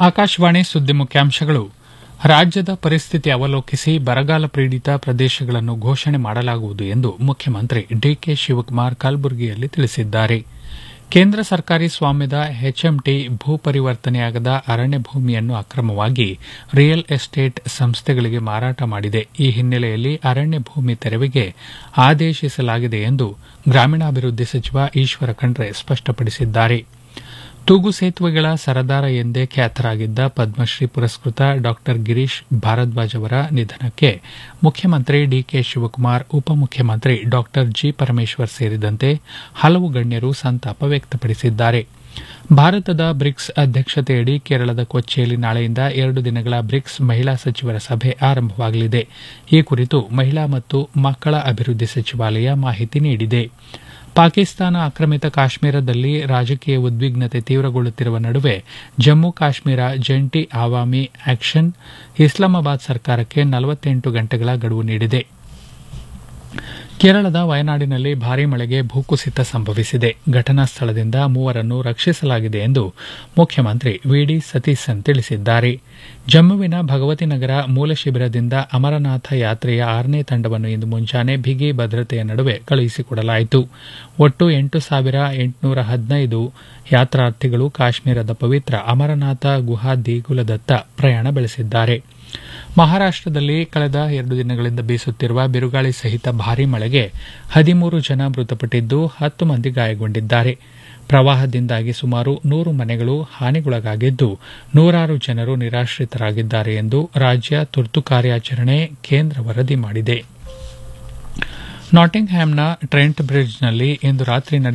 ಆಕಾಶವಾಣಿ ಸುದ್ದಿ ಮುಖ್ಯಾಂಶಗಳು ರಾಜ್ಯದ ಪರಿಸ್ಥಿತಿ ಅವಲೋಕಿಸಿ ಬರಗಾಲ ಪೀಡಿತ ಪ್ರದೇಶಗಳನ್ನು ಘೋಷಣೆ ಮಾಡಲಾಗುವುದು ಎಂದು ಮುಖ್ಯಮಂತ್ರಿ ಡಿಕೆ ಶಿವಕುಮಾರ್ ಕಲಬುರಗಿಯಲ್ಲಿ ತಿಳಿಸಿದ್ದಾರೆ ಕೇಂದ್ರ ಸರ್ಕಾರಿ ಸ್ವಾಮ್ಯದ ಎಚ್ಎಂಟಿ ಭೂ ಪರಿವರ್ತನೆಯಾಗದ ಅರಣ್ಯ ಭೂಮಿಯನ್ನು ಅಕ್ರಮವಾಗಿ ರಿಯಲ್ ಎಸ್ಟೇಟ್ ಸಂಸ್ಥೆಗಳಿಗೆ ಮಾರಾಟ ಮಾಡಿದೆ ಈ ಹಿನ್ನೆಲೆಯಲ್ಲಿ ಅರಣ್ಯ ಭೂಮಿ ತೆರವಿಗೆ ಆದೇಶಿಸಲಾಗಿದೆ ಎಂದು ಗ್ರಾಮೀಣಾಭಿವೃದ್ಧಿ ಸಚಿವ ಈಶ್ವರ ಖಂಡ್ರೆ ಸ್ಪಷ್ಟಪಡಿಸಿದ್ದಾರೆ ತೂಗು ಸೇತುವೆಗಳ ಸರದಾರ ಎಂದೇ ಖ್ಯಾತರಾಗಿದ್ದ ಪದ್ಮಶ್ರೀ ಪುರಸ್ಕೃತ ಡಾ ಗಿರೀಶ್ ಭಾರದ್ವಾಜ್ ಅವರ ನಿಧನಕ್ಕೆ ಮುಖ್ಯಮಂತ್ರಿ ಡಿಕೆ ಶಿವಕುಮಾರ್ ಉಪಮುಖ್ಯಮಂತ್ರಿ ಡಾ ಜಿ ಪರಮೇಶ್ವರ್ ಸೇರಿದಂತೆ ಹಲವು ಗಣ್ಯರು ಸಂತಾಪ ವ್ಯಕ್ತಪಡಿಸಿದ್ದಾರೆ ಭಾರತದ ಬ್ರಿಕ್ಸ್ ಅಧ್ಯಕ್ಷತೆಯಡಿ ಕೇರಳದ ಕೊಚ್ಚಿಯಲ್ಲಿ ನಾಳೆಯಿಂದ ಎರಡು ದಿನಗಳ ಬ್ರಿಕ್ಸ್ ಮಹಿಳಾ ಸಚಿವರ ಸಭೆ ಆರಂಭವಾಗಲಿದೆ ಈ ಕುರಿತು ಮಹಿಳಾ ಮತ್ತು ಮಕ್ಕಳ ಅಭಿವೃದ್ಧಿ ಸಚಿವಾಲಯ ಮಾಹಿತಿ ನೀಡಿದೆ ಪಾಕಿಸ್ತಾನ ಆಕ್ರಮಿತ ಕಾಶ್ಮೀರದಲ್ಲಿ ರಾಜಕೀಯ ಉದ್ವಿಗ್ನತೆ ತೀವ್ರಗೊಳ್ಳುತ್ತಿರುವ ನಡುವೆ ಜಮ್ಮು ಕಾಶ್ಮೀರ ಜಂಟಿ ಆವಾಮಿ ಆಕ್ಷನ್ ಇಸ್ಲಾಮಾಬಾದ್ ಸರ್ಕಾರಕ್ಕೆ ನಲವತ್ತೆಂಟು ಗಂಟೆಗಳ ಗಡುವು ನೀಡಿದೆ ಕೇರಳದ ವಯನಾಡಿನಲ್ಲಿ ಭಾರೀ ಮಳೆಗೆ ಭೂಕುಸಿತ ಸಂಭವಿಸಿದೆ ಘಟನಾ ಸ್ಥಳದಿಂದ ಮೂವರನ್ನು ರಕ್ಷಿಸಲಾಗಿದೆ ಎಂದು ಮುಖ್ಯಮಂತ್ರಿ ವಿಡಿ ಸತೀಸನ್ ತಿಳಿಸಿದ್ದಾರೆ ಜಮ್ಮುವಿನ ಭಗವತಿ ನಗರ ಮೂಲ ಶಿಬಿರದಿಂದ ಅಮರನಾಥ ಯಾತ್ರೆಯ ಆರನೇ ತಂಡವನ್ನು ಇಂದು ಮುಂಜಾನೆ ಬಿಗಿ ಭದ್ರತೆಯ ನಡುವೆ ಕಳುಹಿಸಿಕೊಡಲಾಯಿತು ಒಟ್ಟು ಎಂಟು ಸಾವಿರ ಎಂಟುನೂರ ಹದಿನೈದು ಯಾತ್ರಾರ್ಥಿಗಳು ಕಾಶ್ಮೀರದ ಪವಿತ್ರ ಅಮರನಾಥ ಗುಹಾ ದೇಗುಲದತ್ತ ಪ್ರಯಾಣ ಬೆಳೆಸಿದ್ದಾರೆ ಮಹಾರಾಷ್ಟದಲ್ಲಿ ಕಳೆದ ಎರಡು ದಿನಗಳಿಂದ ಬೀಸುತ್ತಿರುವ ಬಿರುಗಾಳಿ ಸಹಿತ ಭಾರೀ ಮಳೆಗೆ ಹದಿಮೂರು ಜನ ಮೃತಪಟ್ಟಿದ್ದು ಹತ್ತು ಮಂದಿ ಗಾಯಗೊಂಡಿದ್ದಾರೆ ಪ್ರವಾಹದಿಂದಾಗಿ ಸುಮಾರು ನೂರು ಮನೆಗಳು ಹಾನಿಗೊಳಗಾಗಿದ್ದು ನೂರಾರು ಜನರು ನಿರಾಶ್ರಿತರಾಗಿದ್ದಾರೆ ಎಂದು ರಾಜ್ಯ ತುರ್ತು ಕಾರ್ಯಾಚರಣೆ ಕೇಂದ್ರ ವರದಿ ಮಾಡಿದೆ ನಾಟಿಂಗ್ ಹ್ಯಾಮ್ನ ಟ್ರೆಂಟ್ ಬ್ರಿಡ್ಜ್ನಲ್ಲಿ ಇಂದು ರಾತ್ರಿ